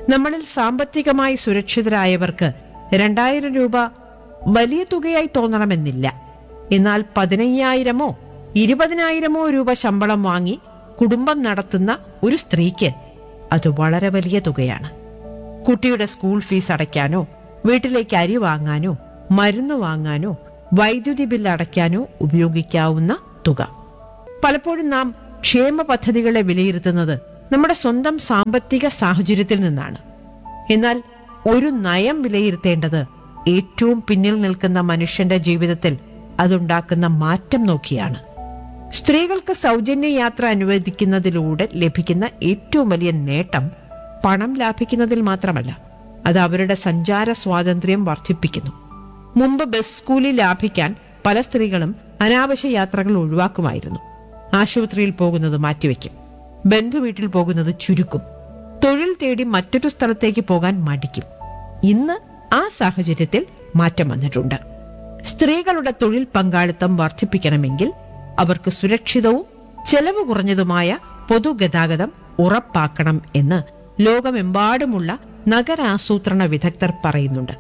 നമ്മളിൽ സാമ്പത്തികമായി സുരക്ഷിതരായവർക്ക് രണ്ടായിരം രൂപ വലിയ തുകയായി തോന്നണമെന്നില്ല എന്നാൽ പതിനയ്യായിരമോ ഇരുപതിനായിരമോ രൂപ ശമ്പളം വാങ്ങി കുടുംബം നടത്തുന്ന ഒരു സ്ത്രീക്ക് അത് വളരെ വലിയ തുകയാണ് കുട്ടിയുടെ സ്കൂൾ ഫീസ് അടയ്ക്കാനോ വീട്ടിലേക്ക് അരി വാങ്ങാനോ മരുന്ന് വാങ്ങാനോ വൈദ്യുതി ബില്ല് അടയ്ക്കാനോ ഉപയോഗിക്കാവുന്ന തുക പലപ്പോഴും നാം ക്ഷേമ പദ്ധതികളെ വിലയിരുത്തുന്നത് നമ്മുടെ സ്വന്തം സാമ്പത്തിക സാഹചര്യത്തിൽ നിന്നാണ് എന്നാൽ ഒരു നയം വിലയിരുത്തേണ്ടത് ഏറ്റവും പിന്നിൽ നിൽക്കുന്ന മനുഷ്യന്റെ ജീവിതത്തിൽ അതുണ്ടാക്കുന്ന മാറ്റം നോക്കിയാണ് സ്ത്രീകൾക്ക് സൗജന്യ യാത്ര അനുവദിക്കുന്നതിലൂടെ ലഭിക്കുന്ന ഏറ്റവും വലിയ നേട്ടം പണം ലാഭിക്കുന്നതിൽ മാത്രമല്ല അത് അവരുടെ സഞ്ചാര സ്വാതന്ത്ര്യം വർദ്ധിപ്പിക്കുന്നു മുമ്പ് ബസ് സ്കൂളിൽ ലാഭിക്കാൻ പല സ്ത്രീകളും അനാവശ്യ യാത്രകൾ ഒഴിവാക്കുമായിരുന്നു ആശുപത്രിയിൽ പോകുന്നത് മാറ്റിവെക്കും ബന്ധുവീട്ടിൽ പോകുന്നത് ചുരുക്കും തൊഴിൽ തേടി മറ്റൊരു സ്ഥലത്തേക്ക് പോകാൻ മടിക്കും ഇന്ന് ആ സാഹചര്യത്തിൽ മാറ്റം വന്നിട്ടുണ്ട് സ്ത്രീകളുടെ തൊഴിൽ പങ്കാളിത്തം വർദ്ധിപ്പിക്കണമെങ്കിൽ അവർക്ക് സുരക്ഷിതവും ചെലവ് കുറഞ്ഞതുമായ പൊതുഗതാഗതം ഉറപ്പാക്കണം എന്ന് ലോകമെമ്പാടുമുള്ള നഗരാസൂത്രണ വിദഗ്ധർ പറയുന്നുണ്ട്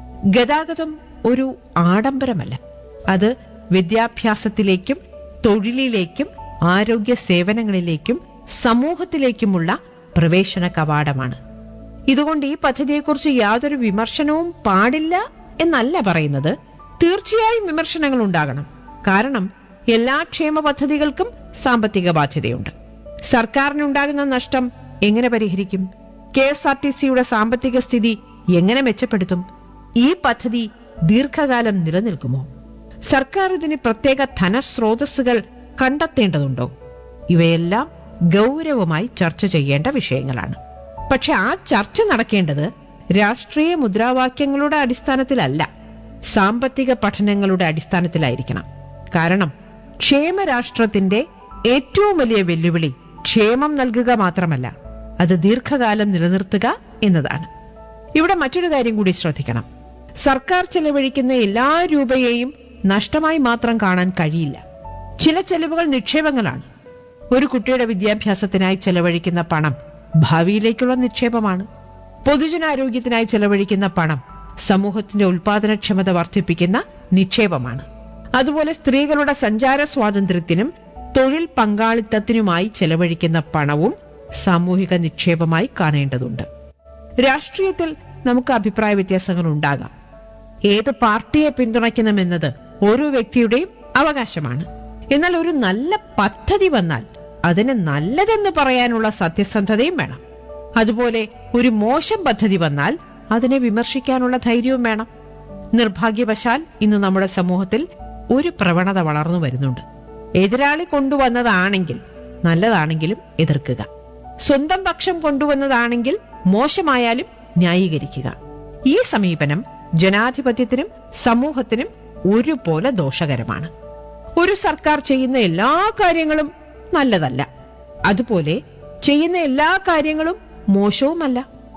ഗതാഗതം ഒരു ആഡംബരമല്ല അത് വിദ്യാഭ്യാസത്തിലേക്കും തൊഴിലിലേക്കും ആരോഗ്യ സേവനങ്ങളിലേക്കും സമൂഹത്തിലേക്കുമുള്ള പ്രവേശന കവാടമാണ് ഇതുകൊണ്ട് ഈ പദ്ധതിയെക്കുറിച്ച് യാതൊരു വിമർശനവും പാടില്ല എന്നല്ല പറയുന്നത് തീർച്ചയായും വിമർശനങ്ങൾ ഉണ്ടാകണം കാരണം എല്ലാ ക്ഷേമ പദ്ധതികൾക്കും സാമ്പത്തിക ബാധ്യതയുണ്ട് സർക്കാരിനുണ്ടാകുന്ന നഷ്ടം എങ്ങനെ പരിഹരിക്കും കെ എസ് ആർ ടി സിയുടെ സാമ്പത്തിക സ്ഥിതി എങ്ങനെ മെച്ചപ്പെടുത്തും ഈ പദ്ധതി ദീർഘകാലം നിലനിൽക്കുമോ സർക്കാർ ഇതിന് പ്രത്യേക ധനസ്രോതസ്സുകൾ കണ്ടെത്തേണ്ടതുണ്ടോ ഇവയെല്ലാം ഗൗരവമായി ചർച്ച ചെയ്യേണ്ട വിഷയങ്ങളാണ് പക്ഷെ ആ ചർച്ച നടക്കേണ്ടത് രാഷ്ട്രീയ മുദ്രാവാക്യങ്ങളുടെ അടിസ്ഥാനത്തിലല്ല സാമ്പത്തിക പഠനങ്ങളുടെ അടിസ്ഥാനത്തിലായിരിക്കണം കാരണം ക്ഷേമരാഷ്ട്രത്തിന്റെ ഏറ്റവും വലിയ വെല്ലുവിളി ക്ഷേമം നൽകുക മാത്രമല്ല അത് ദീർഘകാലം നിലനിർത്തുക എന്നതാണ് ഇവിടെ മറ്റൊരു കാര്യം കൂടി ശ്രദ്ധിക്കണം സർക്കാർ ചെലവഴിക്കുന്ന എല്ലാ രൂപയെയും നഷ്ടമായി മാത്രം കാണാൻ കഴിയില്ല ചില ചെലവുകൾ നിക്ഷേപങ്ങളാണ് ഒരു കുട്ടിയുടെ വിദ്യാഭ്യാസത്തിനായി ചെലവഴിക്കുന്ന പണം ഭാവിയിലേക്കുള്ള നിക്ഷേപമാണ് പൊതുജനാരോഗ്യത്തിനായി ചെലവഴിക്കുന്ന പണം സമൂഹത്തിന്റെ ഉൽപാദനക്ഷമത വർദ്ധിപ്പിക്കുന്ന നിക്ഷേപമാണ് അതുപോലെ സ്ത്രീകളുടെ സഞ്ചാര സ്വാതന്ത്ര്യത്തിനും തൊഴിൽ പങ്കാളിത്തത്തിനുമായി ചെലവഴിക്കുന്ന പണവും സാമൂഹിക നിക്ഷേപമായി കാണേണ്ടതുണ്ട് രാഷ്ട്രീയത്തിൽ നമുക്ക് അഭിപ്രായ വ്യത്യാസങ്ങൾ ഉണ്ടാകാം ഏത് പാർട്ടിയെ പിന്തുണയ്ക്കണമെന്നത് ഓരോ വ്യക്തിയുടെയും അവകാശമാണ് എന്നാൽ ഒരു നല്ല പദ്ധതി വന്നാൽ അതിന് നല്ലതെന്ന് പറയാനുള്ള സത്യസന്ധതയും വേണം അതുപോലെ ഒരു മോശം പദ്ധതി വന്നാൽ അതിനെ വിമർശിക്കാനുള്ള ധൈര്യവും വേണം നിർഭാഗ്യവശാൽ ഇന്ന് നമ്മുടെ സമൂഹത്തിൽ ഒരു പ്രവണത വളർന്നു വരുന്നുണ്ട് എതിരാളി കൊണ്ടുവന്നതാണെങ്കിൽ നല്ലതാണെങ്കിലും എതിർക്കുക സ്വന്തം പക്ഷം കൊണ്ടുവന്നതാണെങ്കിൽ മോശമായാലും ന്യായീകരിക്കുക ഈ സമീപനം ജനാധിപത്യത്തിനും സമൂഹത്തിനും ഒരുപോലെ ദോഷകരമാണ് ഒരു സർക്കാർ ചെയ്യുന്ന എല്ലാ കാര്യങ്ങളും നല്ലതല്ല അതുപോലെ ചെയ്യുന്ന എല്ലാ കാര്യങ്ങളും മോശവുമല്ല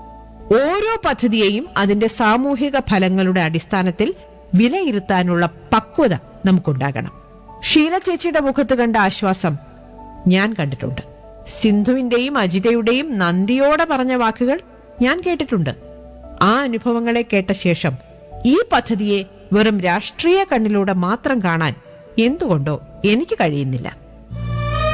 ഓരോ പദ്ധതിയെയും അതിന്റെ സാമൂഹിക ഫലങ്ങളുടെ അടിസ്ഥാനത്തിൽ വിലയിരുത്താനുള്ള പക്വത നമുക്കുണ്ടാകണം ഷീല ചേച്ചിയുടെ മുഖത്ത് കണ്ട ആശ്വാസം ഞാൻ കണ്ടിട്ടുണ്ട് സിന്ധുവിന്റെയും അജിതയുടെയും നന്ദിയോടെ പറഞ്ഞ വാക്കുകൾ ഞാൻ കേട്ടിട്ടുണ്ട് ആ അനുഭവങ്ങളെ കേട്ട ശേഷം ഈ പദ്ധതിയെ വെറും രാഷ്ട്രീയ കണ്ണിലൂടെ മാത്രം കാണാൻ എന്തുകൊണ്ടോ എനിക്ക് കഴിയുന്നില്ല